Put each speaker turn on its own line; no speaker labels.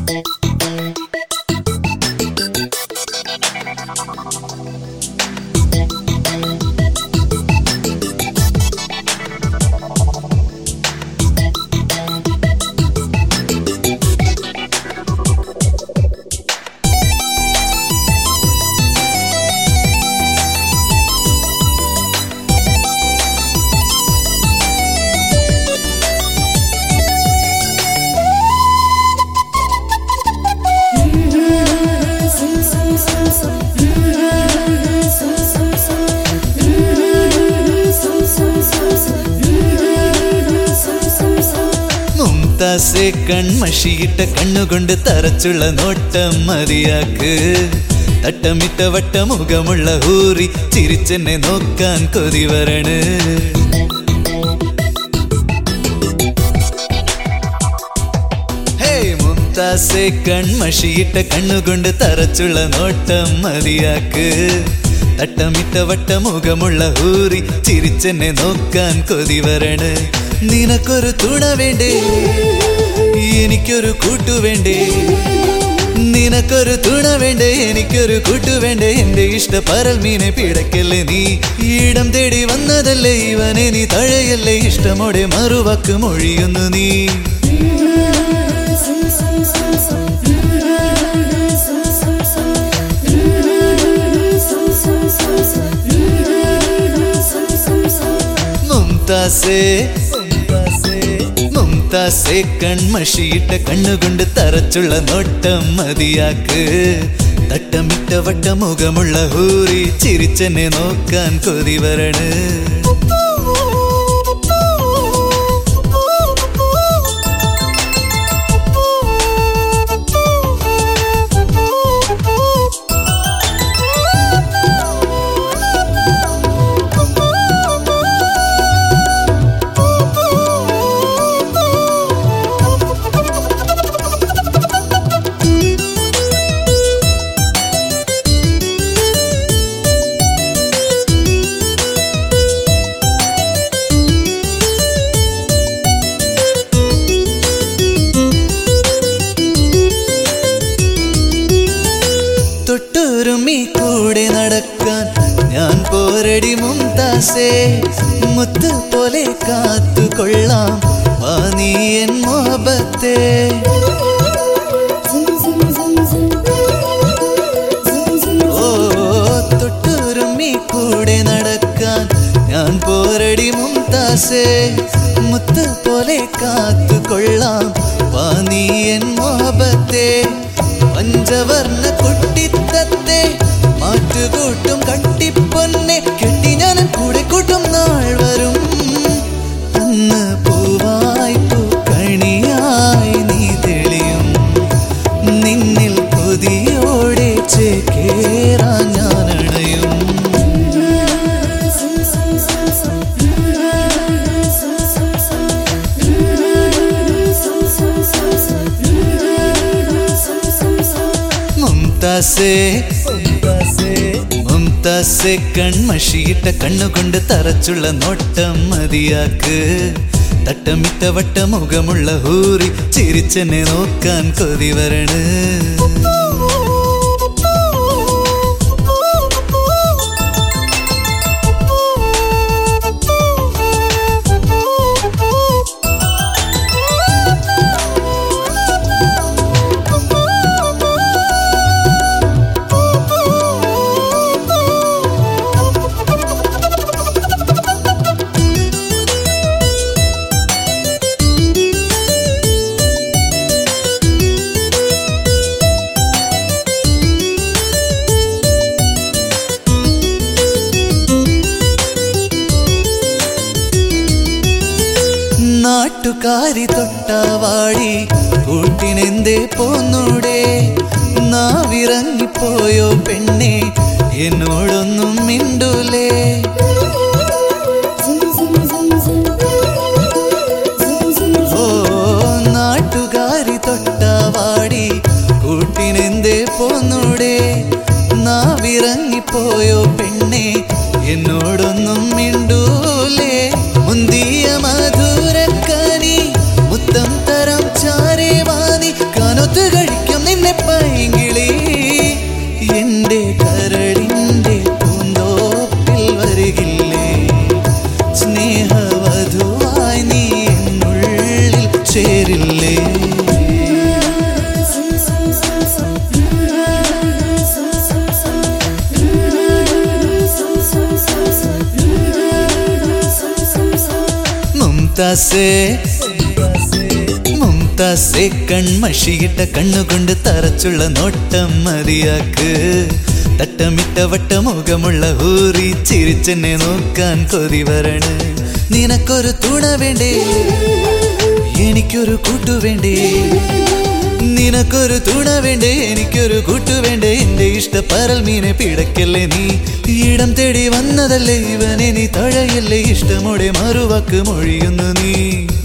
മുംതാസെ കൺമഷിയിട്ട കണ്ണുകൊണ്ട് തറച്ചുള്ള നോട്ടം മതിയാക്ക് തട്ടമിട്ട വട്ടമുഖമുള്ള ഊറി ചിരിച്ചെന്നെ നോക്കാൻ കൊതി വരണ് ഹേ മുംതാസെ കൺമഷിയിട്ട കണ്ണുകൊണ്ട് തറച്ചുള്ള നോട്ടം മതിയാക്ക് തട്ടമിട്ട വട്ടമുഖമുള്ള ഊറി ചിരിച്ചെന്നെ നോക്കാൻ കൊതി വരണ് നിനക്കൊരു തുണ വേണ്ടേ എനിക്കൊരു കൂട്ടുവേണ്ടേ നിനക്കൊരു തുണ വേണ്ടേ എനിക്കൊരു കൂട്ടുവേണ്ടേ എന്റെ ഇഷ്ട പരൽ മീനെ പിടക്കല്ലേ നീ ഈടം തേടി വന്നതല്ലേ ഇവനെ നീ തഴയല്ലേ ഇഷ്ടമോടെ മറുവാക്ക് മൊഴിയുന്നു നീ മുംതാസേ മുംതാസേ കൺമഷിയിട്ട കണ്ണുകൊണ്ട് തറച്ചുള്ള നോട്ടം മതിയാക്ക് തട്ടമിട്ട വട്ടമുഖമുള്ള ഹൂറി ചിരിച്ചെന്നെ നോക്കാൻ കൊതി വരണ് തൊട്ടുരുമി കൂടെ നടക്കാൻ ഞാൻ പോരടി മുംതാസേ മുത്ത് പോലെ കാത്തുകൊള്ളാം വാ നീ എൻ മോഹബത്തെ ഓ തൊട്ടുരുമി കൂടെ നടക്കാൻ ഞാൻ പോരടി മുംതാസേ മുത്ത് പോലെ കാത്തുകൊള്ളാം വാ നീ എൻ മോഹബത്തെ പഞ്ചവർണ്ണ കുട്ടിത്തത്തെ മാറ്റുകൂട്ടും കട്ടിപ്പൊന്നെ കെട്ടി ഞാൻ കൂടെ കൂട്ടും നാൾ വരും അന്ന് പൂവായി പൂക്കണിയായി നീ തെളിയും നിന്നിൽ കൊതിയോടെ ചേക്കേറാൻ ഞാൻ അണയും മുംതാസേ മുംതാസേ കൺമഷിയിട്ട കണ്ണുകൊണ്ട് തറച്ചുള്ള നോട്ടം മതിയാക്ക് തട്ടമിട്ട വട്ടമുഖമുള്ള ഹൂറി ചിരിച്ചെന്നെ നോക്കാൻ കൊതി വരണ് നാട്ടുകാരി തൊട്ടാവാടി കൂട്ടിനെന്തേ പോന്നൂടെ നാവിറങ്ങിപ്പോയോ പെണ്ണെ എന്നോടൊന്നും മിണ്ടൂലേ ഓ നാട്ടുകാരി തൊട്ടാവാടി കൂട്ടിനെന്തേ പോന്നൂടെ നാവിറങ്ങിപ്പോയോ പെണ്ണെ എന്നോടൊന്നും മിണ്ടൂലേ മുന്തിയ മധുരക്കനി മുത്തം തരം ചാരേ വാനി കനൊത്ത് കഴിക്ക മുംതാസേ മുംതാസേ കൺമഷിയിട്ട കണ്ണുകൊണ്ട് തറച്ചുള്ള നോട്ടം മതിയാക്ക് തട്ടമിട്ട വട്ടമുഖമുള്ള ഊറി ചിരിച്ചെന്നെ നോക്കാൻ കൊതി വരണ് നിനക്കൊരു തുണ വേണ്ടേ എനിക്കൊരു കൂട്ടു വേണ്ടേ നിനക്കൊരു തുണ വേണ്ടേ എനിക്കൊരു കൂട്ടു വേണ്ടേ എന്റെ ഇഷ്ട പരൽ മീനെ പിടക്കല്ലേ നീ ഇടം തേടി വന്നതല്ലേ ഇവനെ നീ തഴയല്ലേ ഇഷ്ടമോടെ മറുവാക്ക് മൊഴിയുന്നു നീ